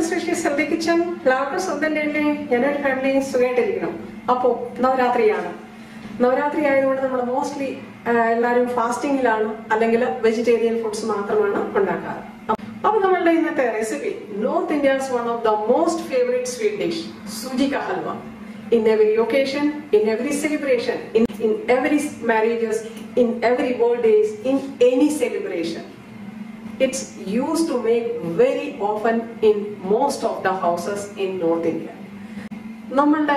സ്പെഷ്യസ് healthy kitchen എല്ലാവർക്കും സ്വന്തം തന്നെ ഞാനൊരു ഫാമിലി സുഖമായിട്ടിരിക്കണം അപ്പോൾ നവരാത്രിയാണ് നവരാത്രി ആയതുകൊണ്ട് നമ്മൾ മോസ്റ്റ്ലി എല്ലാവരും ഫാസ്റ്റിംഗിലാണ് അല്ലെങ്കിൽ വെജിറ്റേറിയൻ ഫുഡ്സ് മാത്രമാണ് ഉണ്ടാക്കാറ് അപ്പൊ നമ്മളുടെ ഇന്നത്തെ recipe north India's one of the most favourite sweet dish suji ka halwa in every occasion in every celebration in in every marriages in every birthdays in any celebration it's used to make very often in most of the houses in North India. നമ്മളുടെ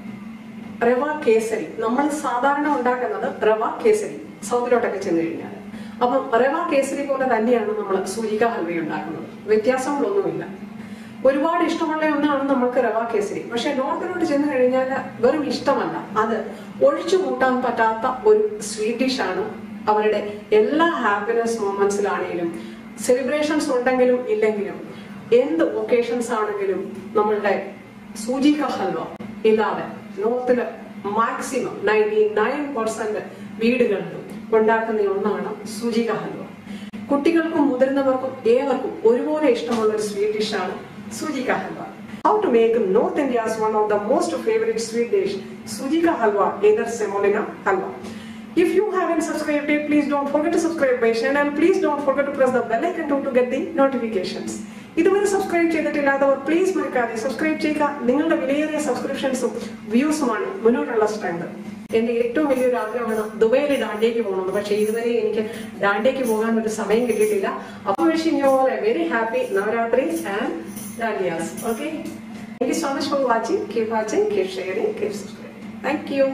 റവ കേസരി നമ്മൾ സാധാരണ ഉണ്ടാക്കുന്നത് റവ കേസരി സൗത്തിലോട്ടൊക്കെ ചെന്ന് കഴിഞ്ഞാൽ അപ്പം റവ കേസരി പോലെ തന്നെയാണ് നമ്മൾ സൂചിക ഹൽവ ഉണ്ടാക്കുന്നത് വ്യത്യാസങ്ങളൊന്നുമില്ല ഒരുപാട് ഇഷ്ടമുള്ള ഒന്നാണ് നമുക്ക് റവ കേസരി പക്ഷെ നോർത്തിലോട്ട് ചെന്ന് കഴിഞ്ഞാൽ വെറും ഇഷ്ടമല്ല അത് ഒഴിച്ചു കൂട്ടാൻ പറ്റാത്ത ഒരു സ്വീറ്റ് ഡിഷാണ് അവരുടെ എല്ലാ ഹാപ്പിനെസ് മൊമെന്റ്സിലാണെങ്കിലും സെലിബ്രേഷൻസ് ഉണ്ടെങ്കിലും ഇല്ലെങ്കിലും എന്ത് ഒക്കേഷൻസ് ആണെങ്കിലും നമ്മളുടെ സൂചിക ഹൽവ ഇല്ലാതെ നോർത്തില് മാക്സിമം നയൻറ്റി നയൻ പെർസെന്റ് വീടുകളിലും ഉണ്ടാക്കുന്ന ഒന്നാണ് സൂചിക ഹൽവ കുട്ടികൾക്കും മുതിർന്നവർക്കും ഏവർക്കും ഒരുപോലെ ഇഷ്ടമുള്ള ഒരു സ്വീറ്റ് ഡിഷാണ് suji ka halwa how to make north India's one of the most favourite sweet dish suji ka halwa either semolina halwa If you haven't subscribed yet, please don't forget to subscribe my channel and please don't forget to press the bell icon too to get the notifications. ഇതുവരെ subscribe ചെയ്തിട്ടില്ലാത്തവർ please മറക്കാതെ subscribe ചെയ്യുക നിങ്ങളുടെ വിലയേറിയ സബ്സ്ക്രിപ്ഷൻസും വ്യൂസുമാണ് മുന്നോട്ടുള്ള strength എന്റെ ഏറ്റവും വലിയൊരു ആഗ്രഹമാണ് ദുബൈയിൽ ഡാൻഡേക്ക് പോകണമെന്ന് പക്ഷേ ഇതുവരെ എനിക്ക് ഡാൻഡേക്ക് പോകാൻ ഒരു സമയം കിട്ടിയിട്ടില്ല അപ്പോൾ wishing you all a very happy Navratri and dandiyas okay thank you so much for watching keep watching keep sharing keep subscribing thank you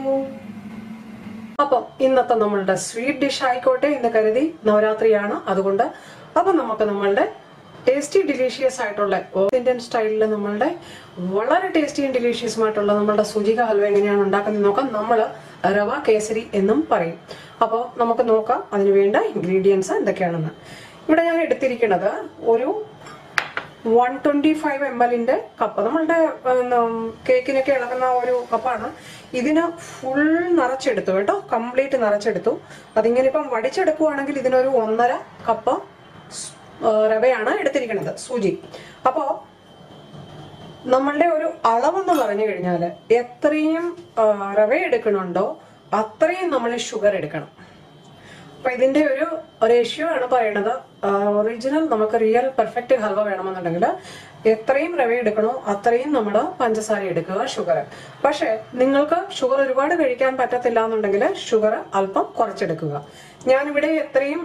അപ്പം ഇന്നത്തെ നമ്മളുടെ സ്വീറ്റ് ഡിഷ് ആയിക്കോട്ടെ എന്ന് കരുതി നവരാത്രിയാണ് അതുകൊണ്ട് അപ്പൊ നമുക്ക് നമ്മളുടെ ടേസ്റ്റി ഡിലീഷ്യസ് ആയിട്ടുള്ള ഇന്ത്യൻ സ്റ്റൈലിൽ നമ്മളുടെ വളരെ ടേസ്റ്റിയും ഡിലീഷ്യസുമായിട്ടുള്ള നമ്മളുടെ സുജിക ഹൽവ എങ്ങനെയാണ് ഉണ്ടാക്കുന്നത് നോക്കാം നമ്മൾ റവ കേസരി എന്നും പറയും അപ്പോൾ നമുക്ക് നോക്കാം അതിന് വേണ്ട ഇൻഗ്രീഡിയൻസ് എന്തൊക്കെയാണെന്ന് ഇവിടെ ഞാൻ എടുത്തിരിക്കുന്നത് ഒരു വൺ ട്വന്റി ഫൈവ് എം എല്ലിന്റെ കപ്പ് നമ്മളുടെ കേക്കിനൊക്കെ ഇളകുന്ന ഒരു കപ്പാണ് ഇതിന് ഫുൾ നിറച്ചെടുത്തു കേട്ടോ കംപ്ലീറ്റ് നിറച്ചെടുത്തു അതിങ്ങനെ ഇപ്പം വടിച്ചെടുക്കുവാണെങ്കിൽ ഇതിനൊരു ഒന്നര കപ്പ് റവയാണ് എടുത്തിരിക്കുന്നത് സൂചി അപ്പോ നമ്മളുടെ ഒരു അളവെന്ന് പറഞ്ഞു കഴിഞ്ഞാൽ എത്രയും റവ എടുക്കണുണ്ടോ അത്രയും നമ്മൾ ഷുഗർ എടുക്കണം അപ്പൊ ഇതിന്റെ ഒരു റേഷ്യോ ആണ് പറയണത് ഒറിജിനൽ നമുക്ക് റിയൽ പെർഫെക്റ്റ് ഹൽവ വേണമെന്നുണ്ടെങ്കിൽ എത്രയും റവ എടുക്കണോ അത്രയും നമ്മൾ പഞ്ചസാര എടുക്കുക ഷുഗർ പക്ഷെ നിങ്ങൾക്ക് ഷുഗർ ഒരുപാട് കഴിക്കാൻ പറ്റത്തില്ല എന്നുണ്ടെങ്കിൽ ഷുഗർ അല്പം കുറച്ചെടുക്കുക ഞാനിവിടെ എത്രയും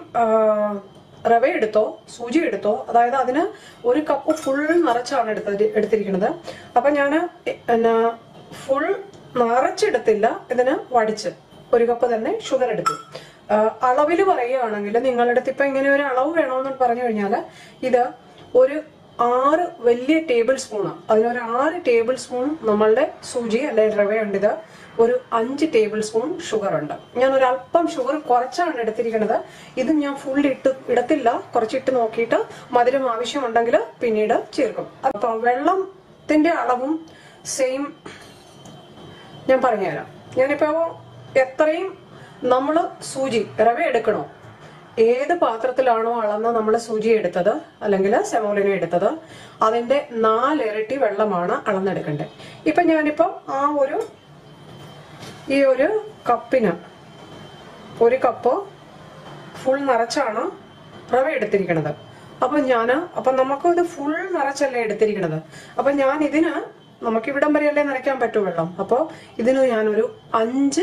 റവ എടുത്തോ സൂചി എടുത്തോ അതായത് അതിന് ഒരു കപ്പ് ഫുൾ നിറച്ചാണ് എടുത്തത് എടുത്തിരിക്കുന്നത് അപ്പൊ ഞാൻ എന്നാ ഫുൾ നിറച്ചെടുത്തില്ല ഇതിന് വടിച്ച് ഒരു കപ്പ് തന്നെ ഷുഗർ എടുത്തു അളവിൽ പറയുകയാണെങ്കിൽ നിങ്ങളുടെ അടുത്ത് ഇപ്പൊ ഇങ്ങനെ ഒരു അളവ് വേണമെന്ന് പറഞ്ഞു കഴിഞ്ഞാൽ ഇത് ഒരു ആറ് വലിയ ടേബിൾ സ്പൂണ് അതിനൊരു ആറ് ടേബിൾ സ്പൂൺ നമ്മളുടെ സൂചി അല്ലെങ്കിൽ റവയുണ്ട് ഇത് ഒരു അഞ്ച് ടേബിൾ സ്പൂൺ ഷുഗർ ഉണ്ട് ഞാൻ ഒരു അല്പം ഷുഗർ കുറച്ചാണ് എടുത്തിരിക്കുന്നത് ഇത് ഞാൻ ഫുൾ ഇട്ട് ഇടത്തില്ല കുറച്ചിട്ട് നോക്കിയിട്ട് മധുരം ആവശ്യമുണ്ടെങ്കിൽ പിന്നീട് ചേർക്കും അപ്പൊ വെള്ളത്തിന്റെ അളവും സെയിം ഞാൻ പറഞ്ഞുതരാം ഞാനിപ്പോ എത്രയും നമ്മൾ സൂചി റവ എടുക്കണോ ഏത് പാത്രത്തിലാണോ അളന്ന് നമ്മൾ സൂചി എടുത്തത് അല്ലെങ്കിൽ സെമോലിന എടുത്തത് അതിന്റെ നാലിരട്ടി വെള്ളമാണ് അളന്നെടുക്കേണ്ടത് ഇപ്പൊ ഞാനിപ്പം ആ ഒരു ഈ ഒരു കപ്പിന് ഒരു കപ്പ് ഫുൾ നിറച്ചാണ് റവ എടുത്തിരിക്കുന്നത് അപ്പൊ ഞാൻ അപ്പൊ നമുക്ക് ഇത് ഫുൾ നിറച്ചല്ലേ എടുത്തിരിക്കുന്നത് അപ്പൊ ഞാൻ ഇതിന് നമുക്ക് ഇവിടം വരെയല്ലേ നിറയ്ക്കാൻ പറ്റൂ വെള്ളം അപ്പോൾ ഇതിന് ഞാനൊരു അഞ്ച്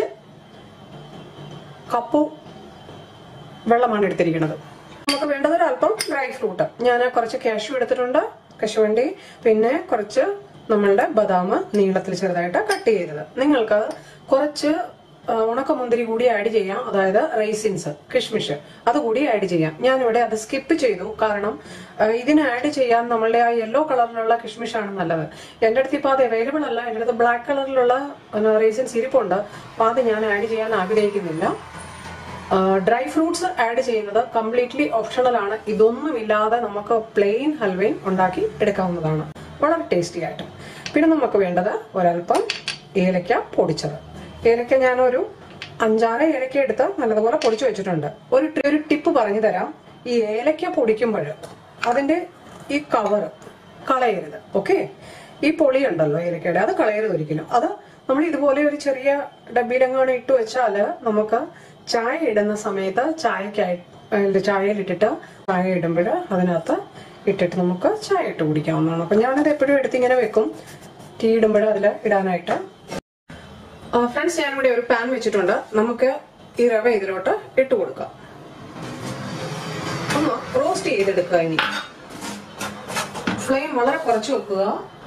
കപ്പ് വെള്ളമാണ് എടുത്തിരിക്കുന്നത് നമുക്ക് വേണ്ടത് ഒരു അല്പം ഡ്രൈ ഫ്രൂട്ട് ഞാൻ കുറച്ച് കാഷ്യൂ എടുത്തിട്ടുണ്ട് കശുവണ്ടി പിന്നെ കുറച്ച് നമ്മളുടെ ബദാം നീളത്തിൽ ചെറുതായിട്ട് കട്ട് ചെയ്തത് നിങ്ങൾക്ക് കുറച്ച് ഉണക്കമുന്തിരി കൂടി ആഡ് ചെയ്യാം അതായത് റൈസിൻസ് കിഷ്മിഷ് അതുകൂടി ആഡ് ചെയ്യാം ഞാനിവിടെ അത് സ്കിപ്പ് ചെയ്തു കാരണം ഇതിന് ആഡ് ചെയ്യാൻ നമ്മളുടെ ആ യെല്ലോ കളറിലുള്ള കിഷ്മിഷ് ആണ് നല്ലത് എൻ്റെ അടുത്ത് ഇപ്പോൾ അത് അവൈലബിൾ അല്ല എൻ്റെ അടുത്ത് ബ്ലാക്ക് കളറിലുള്ള റൈസിൻസ് ഇരിപ്പുണ്ട് അപ്പോൾ അത് ഞാൻ ആഡ് ചെയ്യാൻ ആഗ്രഹിക്കുന്നില്ല ഡ്രൈ ഫ്രൂട്ട്സ് ആഡ് ചെയ്യുന്നത് കംപ്ലീറ്റ്ലി ഓപ്ഷണൽ ആണ് ഇതൊന്നുമില്ലാതെ നമുക്ക് പ്ലെയിൻ ഹൽവയും ഉണ്ടാക്കി എടുക്കാവുന്നതാണ് വളരെ ടേസ്റ്റി ആയിട്ട് പിന്നെ നമുക്ക് വേണ്ടത് ഒരൽപ്പം ഏലക്ക പൊടിച്ചത് ഏലക്ക ഞാനൊരു അഞ്ചാറ് ഏലക്ക എടുത്ത് നല്ലതുപോലെ പൊടിച്ചു വെച്ചിട്ടുണ്ട് ഒരു ഒരു ടിപ്പ് പറഞ്ഞു തരാം ഈ ഏലക്ക പൊടിക്കുമ്പോൾ അതിന്റെ ഈ കവർ കളയരുത് ഓക്കെ ഈ പൊളി ഉണ്ടല്ലോ ഏലക്കയുടെ അത് കളയരുത് ഒരിക്കലും അത് നമ്മൾ ഇതുപോലെ ഒരു ചെറിയ ഡബ്ബിയിലെങ്ങാണ് ഇട്ട് വെച്ചാല് നമുക്ക് ചായ ഇടുന്ന സമയത്ത് ചായക്കായി അല്ല, ചായയിലിട്ടിട്ട് ചായ ഇടുമ്പോൾ അതിനകത്ത് ഇട്ടിട്ട് നമുക്ക് ചായ ഇട്ട് കുടിക്കാവുന്നതാണ് അപ്പൊ ഞാനത് എപ്പോഴും എടുത്ത് ഇങ്ങനെ വെക്കും ടീ ഇടുമ്പോൾ അതിൽ ഇടാനായിട്ട് ഫ്രണ്ട്സ് ഞാനിവിടെ ഒരു പാൻ വെച്ചിട്ടുണ്ട് നമുക്ക് ഈ റവ ഇതിലോട്ട് ഇട്ട് കൊടുക്കാം ഒന്ന് റോസ്റ്റ് ചെയ്തെടുക്കുക ഇനി ഫ്ലെയിം വളരെ കുറച്ച് വെക്കുക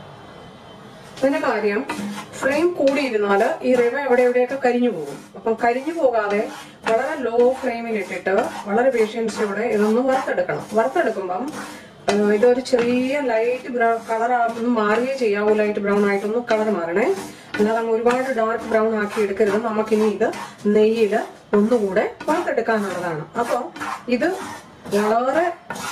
അതിന്റെ കാര്യം ഫ്ലെയിം കൂടിയിരുന്നാൽ ഈ റവ എവിടെ എവിടെയൊക്കെ കരിഞ്ഞു പോകും അപ്പം കരിഞ്ഞു പോകാതെ വളരെ ലോ ഫ്ലെയിമിൽ ഇട്ടിട്ട് വളരെ പേഷ്യൻസിലൂടെ ഇതൊന്ന് വറുത്തെടുക്കണം വറുത്തെടുക്കുമ്പം ആ, ഇതൊരു ചെറിയ ലൈറ്റ് ബ്രൗൺ കളർ ഒന്ന് മാറുകയേ ചെയ്യാവൂ ലൈറ്റ് ബ്രൗൺ ആയിട്ടൊന്ന് കളർ മാറണേ അല്ലാതെ അങ്ങ് ഒരുപാട് ഡാർക്ക് ബ്രൗൺ ആക്കി എടുക്കരുത് നമുക്കിനി ഇത് നെയ്യിൽ ഒന്നുകൂടെ വറുത്തെടുക്കാനുള്ളതാണ് അപ്പോൾ ഇത് വളരെ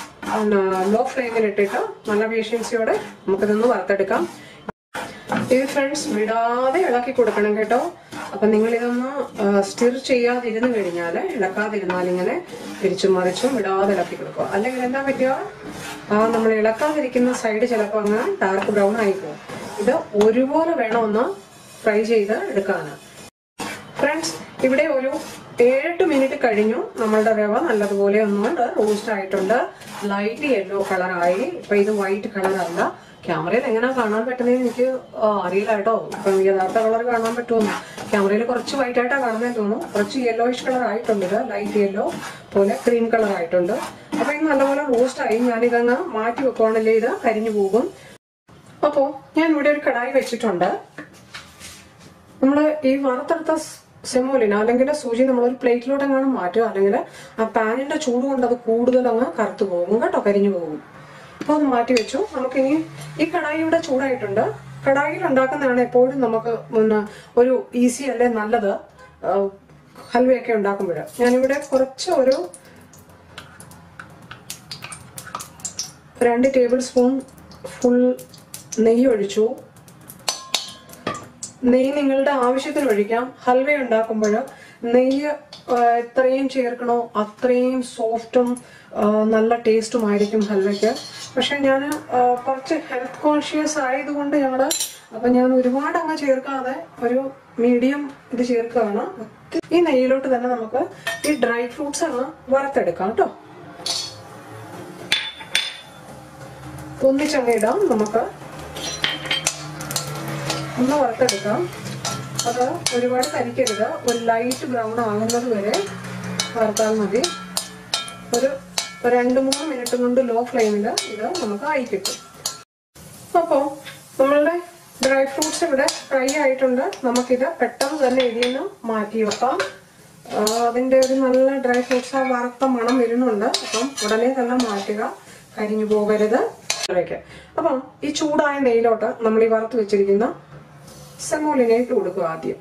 ലോ ഫ്ലെയിമിൽ ഇട്ടിട്ട് നല്ല പേഷ്യൻസിയോടെ നമുക്കിതൊന്ന് വറുത്തെടുക്കാം ഇത് ഫ്രണ്ട്സ് വിടാതെ ഇളക്കി കൊടുക്കണം കേട്ടോ അപ്പൊ നിങ്ങൾ ഇതൊന്ന് സ്റ്റിർ ചെയ്യാതിരുന്ന് കഴിഞ്ഞാല് ഇളക്കാതിരുന്നാൽ ഇങ്ങനെ തിരിച്ചും മറിച്ചും വിടാതെ ഇളക്കി കൊടുക്കുക അല്ലെങ്കിൽ എന്താ പറ്റുക ആ നമ്മൾ ഇളക്കാതിരിക്കുന്ന സൈഡ് ചിലപ്പോൾ അങ്ങ് ഡാർക്ക് ബ്രൗൺ ആയി പോകും ഇത് ഒരുപോലെ വേണം ഒന്ന് ഫ്രൈ ചെയ്ത് എടുക്കാന് ഫ്രണ്ട്സ് ഇവിടെ ഒരു ഏഴെട്ട് മിനിറ്റ് കഴിഞ്ഞു നമ്മളുടെ റവ നല്ലതുപോലെ ഒന്നുകൊണ്ട് റോസ്റ്റ് ആയിട്ടുണ്ട് ലൈറ്റ് യെല്ലോ കളറായി ഇപ്പൊ ഇത് വൈറ്റ് കളറല്ല ക്യാമറയിൽ എങ്ങനെ കാണാൻ പറ്റുന്നത് എനിക്ക് ആ, അറിയില്ല കേട്ടോ ഇപ്പൊ യഥാർത്ഥ കളർ കാണാൻ പറ്റുമെന്ന് ക്യാമറയിൽ കുറച്ച് വൈറ്റ് ആയിട്ടാണ് കാണുന്നതെന്ന് തോന്നുന്നു കുറച്ച് യെല്ലോയിഷ് കളർ ആയിട്ടുണ്ട് ഇത് ലൈറ്റ് യെല്ലോ പോലെ ക്രീം കളർ ആയിട്ടുണ്ട് അപ്പൊ ഇത് നല്ലപോലെ റോസ്റ്റ് ആയി ഞാനിതങ്ങ് മാറ്റി വെക്കുവാണല്ലേ ഇത് കരിഞ്ഞു പോകും അപ്പോ ഞാൻ ഇവിടെ ഒരു കടായി വെച്ചിട്ടുണ്ട് നമ്മൾ ഈ വറുത്തെടുത്ത സെമോലിന അല്ലെങ്കിൽ സൂചി നമ്മൾ ഒരു പ്ലേറ്റിലോട്ട് എങ്ങാനും മാറ്റുക അല്ലെങ്കിൽ ആ പാനിന്റെ ചൂട് കൊണ്ട് അത് കൂടുതൽ അങ്ങ് കറുത്തു പോകും കേട്ടോ കരിഞ്ഞു പോകും അപ്പൊ അത് മാറ്റി വെച്ചു നമുക്കിനി ഈ കടായി ഇവിടെ ചൂടായിട്ടുണ്ട് കടായിൽ ഉണ്ടാക്കുന്നതാണ് എപ്പോഴും നമുക്ക് പിന്നെ ഒരു ഈസി അല്ലേ നല്ലത് ആ, ഹൽവയൊക്കെ ഉണ്ടാക്കുമ്പോൾ ഞാനിവിടെ കുറച്ച് ഒരു രണ്ട് ടേബിൾ സ്പൂൺ ഫുൾ നെയ്യ് ഒഴിച്ചു നെയ്യ് നിങ്ങളുടെ ആവശ്യത്തിന് ഒഴിക്കാം ഹൽവ ഉണ്ടാക്കുമ്പോൾ നെയ്യ് ആ, എത്രയും ചേർക്കണോ അത്രയും സോഫ്റ്റും ആ, നല്ല ടേസ്റ്റും ആയിരിക്കും ഹൽവയ്ക്ക് പക്ഷെ ഞാൻ കുറച്ച് ഹെൽത്ത് കോൺഷ്യസ് ആയതുകൊണ്ട് ഞങ്ങൾ അപ്പം ഞാൻ ഒരുപാട് അങ്ങ് ചേർക്കാതെ ഒരു മീഡിയം ഇത് ചേർക്കുകയാണ് ഈ നെയ്യിലോട്ട് തന്നെ നമുക്ക് ഈ ഡ്രൈ ഫ്രൂട്ട്സ് അങ്ങ് വറുത്തെടുക്കാം കേട്ടോ ഒന്നിച്ചങ്ങ് ഇടാം നമുക്ക് ഒന്ന് വറുത്തെടുക്കാം അത് ഒരുപാട് കരിക്കരുത് ഒരു ലൈറ്റ് ബ്രൗൺ ആകുന്നത് വരെ വറുത്താൽ മതി ഒരു രണ്ട് മൂന്ന് മിനിറ്റ് കൊണ്ട് ലോ ഫ്ലെയിമിൽ ഇത് നമുക്ക് ആയി കിട്ടും അപ്പോൾ നമ്മളുടെ ഡ്രൈ ഫ്രൂട്ട്സ് ഇവിടെ ഫ്രൈ ആയിട്ടുണ്ട് നമുക്കിത് പെട്ടെന്ന് തന്നെ ഇതിൽ നിന്ന് മാറ്റി വെക്കാം ആ, അതിന്റെ ഒരു നല്ല ഡ്രൈ ഫ്രൂട്ട്സ് ആ വറുത്ത മണം വരുന്നുണ്ട് അപ്പം ഉടനെ തന്നെ മാറ്റുക കരിഞ്ഞു പോകരുത് ഇതിലേക്ക്. അപ്പം ഈ ചൂടായ നെയ്യിലോട്ട് നമ്മൾ ഈ വറുത്ത് വെച്ചിരിക്കുന്ന സെമോലിനെ ഇട്ട് കൊടുക്കുക ആദ്യം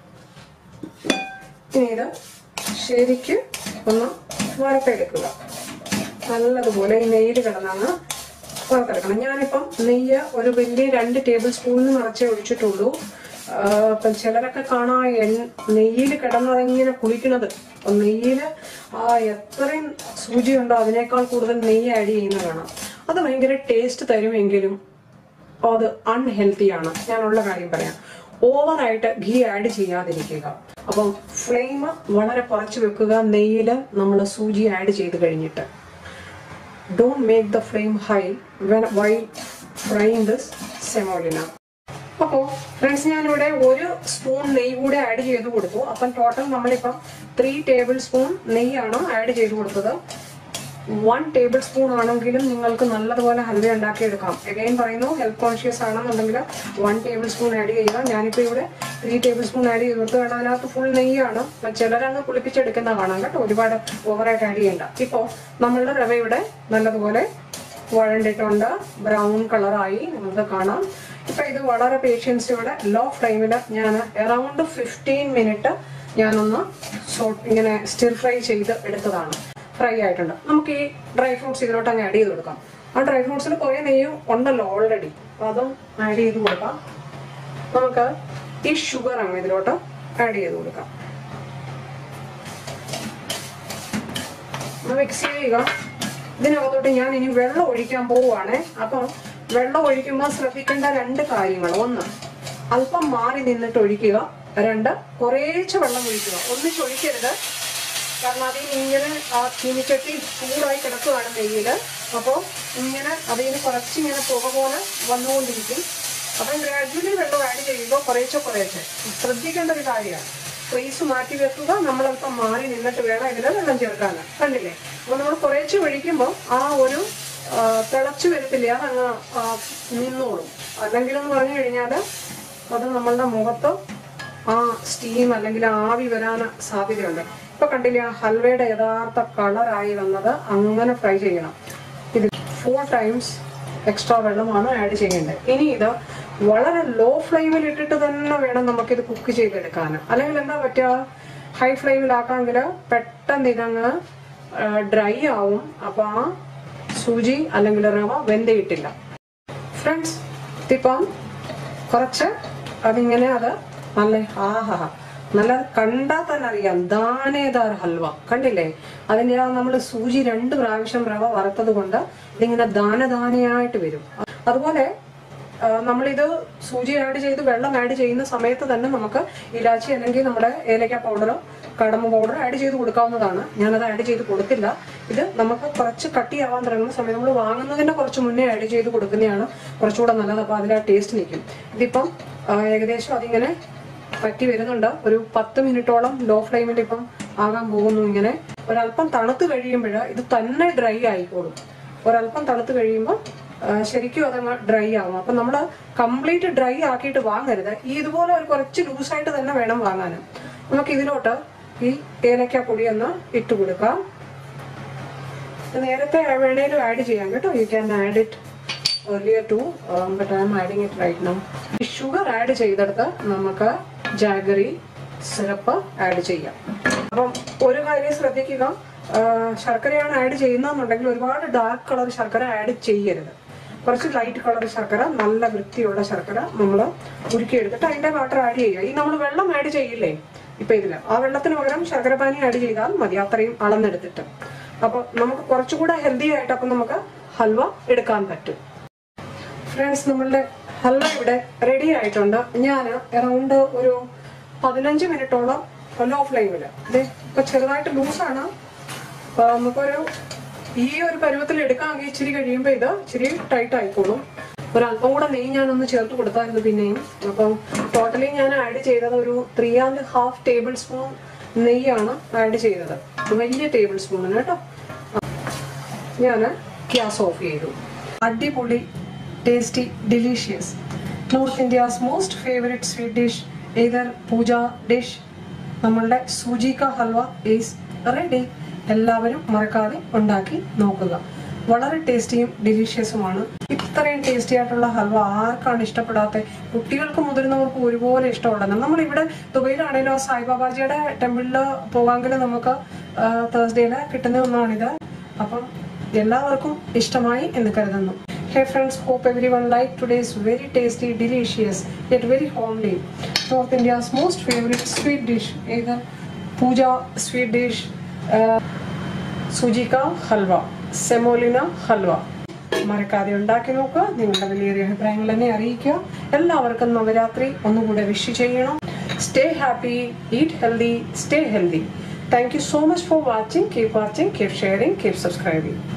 ഇനി ഇത് ശരിക്ക് ഒന്ന് വറുത്തെടുക്കുക നല്ലതുപോലെ ഈ നെയ്യിൽ കിടന്നാണ് വറുത്തെടുക്കണം ഞാനിപ്പം നെയ്യ് ഒരു വലിയ രണ്ട് ടേബിൾ സ്പൂണിന് നിറച്ചേ ഒഴിച്ചിട്ടുള്ളൂ ആ, ഇപ്പം ചിലരൊക്കെ കാണാം എൺ- നെയ്യിൽ കിടന്നതിങ്ങനെ കുളിക്കണത് അപ്പം നെയ്യിൽ ആ എത്രയും സൂചി ഉണ്ടോ അതിനേക്കാൾ കൂടുതൽ നെയ്യ് ആഡ് ചെയ്യുന്ന കാണാം അത് ഭയങ്കര ടേസ്റ്റ് തരുമെങ്കിലും അത് അൺഹെൽത്തിയാണ് ഞാനുള്ള കാര്യം പറയാം ഓവറായിട്ട് ഘീ ആഡ് ചെയ്യാതിരിക്കുക അപ്പം ഫ്ലെയിം വളരെ കുറച്ച് വെക്കുക നെയ്യിൽ നമ്മൾ സൂചി ആഡ് ചെയ്ത് കഴിഞ്ഞിട്ട് don't make the flame high when while frying this semolina അപ്പോൾ ഫ്രണ്ട്സ് ഞാനിവിടെ ഒരു സ്പൂൺ നെയ്യ് കൂടെ ആഡ് ചെയ്ത് കൊടുത്തു അപ്പം ടോട്ടൽ നമ്മളിപ്പം ത്രീ ടേബിൾ സ്പൂൺ നെയ്യാണ് ആഡ് ചെയ്ത് കൊടുത്തത് വൺ ടേബിൾ സ്പൂൺ ആണെങ്കിലും നിങ്ങൾക്ക് നല്ലതുപോലെ ഹൽവ ഉണ്ടാക്കിയെടുക്കാം എഗൈൻ പറയുന്നു ഹെൽത്ത് കോൺഷ്യസ് ആണെന്നുണ്ടെങ്കിൽ വൺ ടേബിൾ സ്പൂൺ ആഡ് ചെയ്യുക ഞാനിപ്പോൾ ഇവിടെ ത്രീ ടേബിൾ സ്പൂൺ ആഡ് ചെയ്ത് കൊടുത്തു കാരണം അതിനകത്ത് ഫുൾ നെയ്യാണ് അപ്പം ചിലരങ്ങ് കുളിപ്പിച്ചെടുക്കുന്ന കാണാം കേട്ടോ ഒരുപാട് ഓവറായിട്ട് ആഡ് ചെയ്യണ്ട ഇപ്പോൾ നമ്മളുടെ റവ ഇവിടെ നല്ലതുപോലെ വഴണ്ടിട്ടുണ്ട് ബ്രൗൺ കളറായി നിങ്ങൾക്ക് കാണാം ഇപ്പൊ ഇത് വളരെ പേഷ്യൻസിയോടെ ലോ ഫ്ലെയിമിൽ ഞാൻ അറൗണ്ട് ഫിഫ്റ്റീൻ മിനിറ്റ് ഞാനൊന്ന് സോട്ട് ഇങ്ങനെ സ്റ്റിർ ഫ്രൈ ചെയ്ത് എടുത്തതാണ് ഫ്രൈ ആയിട്ടുണ്ട് നമുക്ക് ഈ ഡ്രൈ ഫ്രൂട്ട്സ് ഇതിലോട്ട് അങ്ങ് ആഡ് ചെയ്ത് കൊടുക്കാം ആ ഡ്രൈ ഫ്രൂട്ട്സിൽ കുറേ നെയ്യും ഉണ്ടല്ലോ ഓൾറെഡി അപ്പൊ അതും ആഡ് ചെയ്ത് കൊടുക്കാം നമുക്ക് ഈ ഷുഗർ അങ്ങ് ഇതിലോട്ട് ആഡ് ചെയ്ത് കൊടുക്കാം മിക്സ് ചെയ്യുക ഇതിനകത്തോട്ട് ഞാൻ ഇനി വെള്ളം ഒഴിക്കാൻ പോവുകയാണേ അപ്പം വെള്ളം ഒഴിക്കുമ്പോൾ ശ്രദ്ധിക്കേണ്ട രണ്ട് കാര്യങ്ങൾ ഒന്ന് അല്പം മാറി നിന്നിട്ട് ഒഴിക്കുക രണ്ട് കുറേശ്ശെ വെള്ളം ഒഴിക്കുക ഒന്നിച്ച് ഒഴിക്കരുത് കാരണം അതിൽ ഇങ്ങനെ ആ ചീനിച്ചട്ടി ചൂടായി കിടക്കുകയാണ് നെയ്യിൽ അപ്പോൾ ഇങ്ങനെ അതിൽ കുറച്ചിങ്ങനെ പുക പോലെ വന്നുകൊണ്ടിരിക്കും അപ്പം ഗ്രാജുവലി വെള്ളം ആഡ് ചെയ്യുമ്പോൾ കുറേശ്ശെ കുറേശ്ശെ ശ്രദ്ധിക്കേണ്ട ഒരു കാര്യമാണ് ഫ്രീസ് മാറ്റി വെക്കുക നമ്മളൽപ്പം മാറി നിന്നിട്ട് വേണം ഇതിൽ വെള്ളം ചേർക്കാൻ കണ്ടില്ലേ അപ്പോൾ നമ്മൾ കുറേശ്ശെ ഒഴിക്കുമ്പോൾ ആ ഒരു ആ, തിളച്ചു വരത്തില്ല അതങ്ങ് ആ, നിന്നോളും അല്ലെങ്കിൽ എന്ന് പറഞ്ഞു കഴിഞ്ഞാൽ അത് നമ്മളുടെ മുഖത്ത് ആ സ്റ്റീം അല്ലെങ്കിൽ ആവി വരാൻ സാധ്യതയുണ്ട് ഇപ്പൊ കണ്ടില്ലേ ആ ഹൽവയുടെ യഥാർത്ഥ കളറായി വന്നത് അങ്ങനെ ഫ്രൈ ചെയ്യണം ഇത് ഫോർ ടൈംസ് എക്സ്ട്രാ വെള്ളമാണ് ആഡ് ചെയ്യേണ്ടത് ഇനി ഇത് വളരെ ലോ ഫ്ലെയിമിൽ ഇട്ടിട്ട് തന്നെ വേണം നമുക്കിത് കുക്ക് ചെയ്തെടുക്കാൻ അല്ലെങ്കിൽ എന്താ പറ്റുക ഹൈ ഫ്ലെയിമിലാക്കാമെങ്കിൽ പെട്ടെന്ന് ഇതങ്ങ് ഡ്രൈ ആവും അപ്പൊ ആ സൂചി അല്ലെങ്കിൽ റവ വെന്തയിട്ടില്ല ഫ്രണ്ട്സ് ഇതിപ്പം കുറച്ച് അതിങ്ങനെ അത് നല്ല ആഹാ നല്ല കണ്ടാൽ തന്നെ അറിയാം ദാനേദാർ ഹൽവ കണ്ടില്ലേ അതിന്റെ ആ നമ്മൾ സൂചി രണ്ട് പ്രാവശ്യം റവ വറുത്തത് കൊണ്ട് ഇതിങ്ങനെ ദാനദാനയായിട്ട് വരും അതുപോലെ ആ, നമ്മളിത് സൂചി ആഡ് ചെയ്ത് വെള്ളം ആഡ് ചെയ്യുന്ന സമയത്ത് തന്നെ നമുക്ക് ഇലാച്ചി അല്ലെങ്കിൽ നമ്മുടെ ഏലക്ക പൗഡർ കടമ്പ പൗഡർ ആഡ് ചെയ്ത് കൊടുക്കാവുന്നതാണ് ഞാനത് ആഡ് ചെയ്ത് കൊടുത്തില്ല ഇത് നമുക്ക് കുറച്ച് കട്ടിയാവാൻ തുടങ്ങുന്ന സമയം നമ്മൾ വാങ്ങുന്നതിന്റെ കുറച്ച് മുന്നേ ആഡ് ചെയ്ത് കൊടുക്കുന്നതാണ് കുറച്ചുകൂടെ നല്ലത് അപ്പോൾ അതിൽ ആ ടേസ്റ്റ് നിൽക്കും ഇതിപ്പം ആ, ഏകദേശം അതിങ്ങനെ പറ്റി വരുന്നുണ്ട് ഒരു പത്ത് മിനിറ്റോളം ലോ ഫ്ലെയിമിൽ ഇപ്പം ആകാൻ പോകുന്നു ഇങ്ങനെ ഒരല്പം തണുത്ത് കഴിയുമ്പോൾ ഇത് തന്നെ ഡ്രൈ ആയിക്കോളും ഒരല്പം തണുത്ത് കഴിയുമ്പോൾ ആ, ശരിക്കും അതങ്ങ് ഡ്രൈ ആവും അപ്പൊ നമ്മൾ കംപ്ലീറ്റ് ഡ്രൈ ആക്കിയിട്ട് വാങ്ങരുത് ഈ ഇതുപോലെ ഒരു കുറച്ച് ലൂസായിട്ട് തന്നെ വേണം വാങ്ങാൻ നമുക്ക് ഇതിലോട്ട് ഈ ഏലക്ക പൊടി ഒന്ന് ഇട്ട് കൊടുക്കാം ഇത് നേരത്തെ വേണേലും ആഡ് ചെയ്യാം കേട്ടോ you can add it earlier too but I'm adding it right now ഈ ഷുഗർ ആഡ് ചെയ്തെടുത്ത് നമുക്ക് ജാഗറി സിറപ്പ് ആഡ് ചെയ്യാം അപ്പം ഒരു കാര്യം ശ്രദ്ധിക്കുക ആ, ശർക്കരയാണ് ആഡ് ചെയ്യുന്നതെന്നുണ്ടെങ്കിൽ ഒരുപാട് ഡാർക്ക് കളർ ശർക്കര ആഡ് ചെയ്യരുത് കുറച്ച് ലൈറ്റ് കളർ ശർക്കര നല്ല വൃത്തിയുള്ള ശർക്കര നമ്മൾ ഉരുക്കിയെടുത്തിട്ട് അതിന്റെ വാട്ടർ ആഡ് ചെയ്യുക ഈ നമ്മൾ വെള്ളം ആഡ് ചെയ്യില്ലേ ഇപ്പൊ ഇതില് ആ വെള്ളത്തിന് പകരം ശർക്കര പാനി ആഡ് ചെയ്താൽ മതി അത്രയും അളന്നെടുത്തിട്ട് അപ്പൊ നമുക്ക് കുറച്ചുകൂടെ ഹെൽത്തി ആയിട്ട് അപ്പൊ നമുക്ക് ഹൽവ എടുക്കാൻ പറ്റും ഫ്രണ്ട്സ് നമ്മളുടെ ഹൽവ ഇവിടെ റെഡി ആയിട്ടുണ്ട് ഞാൻ അറൗണ്ട് ഒരു പതിനഞ്ച് മിനിറ്റോളം ലോ ഫ്ലെയിമില് ഇത് ഇപ്പൊ ചെറുതായിട്ട് ലൂസാണ് അപ്പൊ നമുക്കൊരു ഈ ഒരു പരുവത്തിൽ എടുക്കാമെങ്കിൽ ഇച്ചിരി കഴിയുമ്പോൾ ഇത് ഇച്ചിരി ടൈറ്റ് ആയിക്കോളും ഒരല്പം കൂടെ നെയ്യ് ഞാനൊന്ന് ചേർത്ത് കൊടുത്തായിരുന്നു പിന്നെയും അപ്പം ടോട്ടലി ഞാൻ ആഡ് ചെയ്തത് ഒരു three and half tablespoon നെയ്യാണ് ആഡ് ചെയ്തത് വലിയ ടേബിൾ സ്പൂണിന് കേട്ടോ ഞാൻ ഗ്യാസ് ഓഫ് ചെയ്തു അടിപൊളി tasty delicious north India's most favourite sweet dish either puja dish നമ്മളുടെ സൂചിക്ക ഹൽവ ഈസ് റെഡി എല്ലാവരും മറക്കാതെ ഉണ്ടാക്കി നോക്കുക വളരെ ടേസ്റ്റിയും ഡിലീഷ്യസുമാണ് ഇത്രയും ടേസ്റ്റി ആയിട്ടുള്ള ഹൽവ ആർക്കാണ് ഇഷ്ടപ്പെടാത്ത കുട്ടികൾക്ക് മുതിർന്നവർക്ക് ഒരുപോലെ ഇഷ്ടമുള്ളത് നമ്മൾ ഇവിടെ ദുബൈയിലാണെങ്കിലും സായിബാബാജിയുടെ ടെമ്പിളിൽ പോകാമെങ്കിൽ നമുക്ക് തേഴ്സ്ഡേയില് കിട്ടുന്ന ഒന്നാണിത് അപ്പം എല്ലാവർക്കും ഇഷ്ടമായി എന്ന് കരുതുന്നു hey friends hope everyone like today's very tasty delicious yet very homely north India's most favourite sweet dish ഏത് puja sweet dish suji ka halwa semolina halwa മറക്കാതെ ഉണ്ടാക്കി നോക്കുക നിങ്ങളുടെ വലിയൊരു അഭിപ്രായങ്ങൾ എന്നെ അറിയിക്കുക എല്ലാവർക്കും നവരാത്രി ഒന്നുകൂടെ വിഷ് ചെയ്യണം stay happy eat healthy stay healthy thank you so much for watching keep watching keep sharing keep subscribing